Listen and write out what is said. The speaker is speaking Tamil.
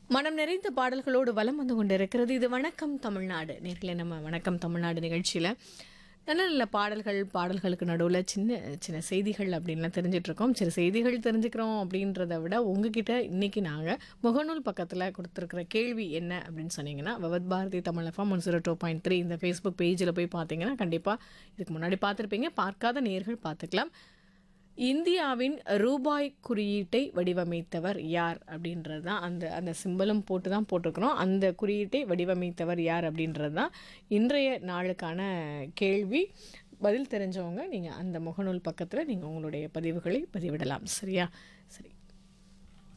மனம் நிறைந்த பாடல்களோடு வலம் வந்து கொண்டிருக்கிறது இது வணக்கம் தமிழ்நாடு நேர்களே நம்ம வணக்கம் தமிழ்நாடு நிகழ்ச்சியில் நல்ல நல்ல பாடல்கள் பாடல்களுக்கு நடுவில் சின்ன சின்ன செய்திகள் அப்படின்லாம் தெரிஞ்சிட்டு இருக்கோம் சில செய்திகள் தெரிஞ்சுக்கிறோம் அப்படின்றத விட உங்ககிட்ட இன்னைக்கு நாங்கள் முகநூல் பக்கத்தில் கொடுத்துருக்குற கேள்வி என்ன அப்படின்னு சொன்னீங்கன்னா Vividh Bharati Tamil FM one zero two point three இந்த ஃபேஸ்புக் பேஜில் போய் பார்த்தீங்கன்னா கண்டிப்பாக இதுக்கு முன்னாடி பார்த்துருப்பீங்க பார்க்காத நேர்கள் பார்த்துக்கலாம் இந்தியாவின் ரூபாய் குறியீட்டை வடிவமைத்தவர் யார் அப்படின்றது தான் அந்த அந்த சிம்பலும் போட்டு தான் போட்டிருக்கிறோம் அந்த குறியீட்டை வடிவமைத்தவர் யார் அப்படின்றது தான் இன்றைய நாளுக்கான கேள்வி பதில் தெரிஞ்சவங்க நீங்கள் அந்த முகநூல் பக்கத்தில் நீங்கள் உங்களுடைய பதிவுகளை பதிவிடலாம் சரியா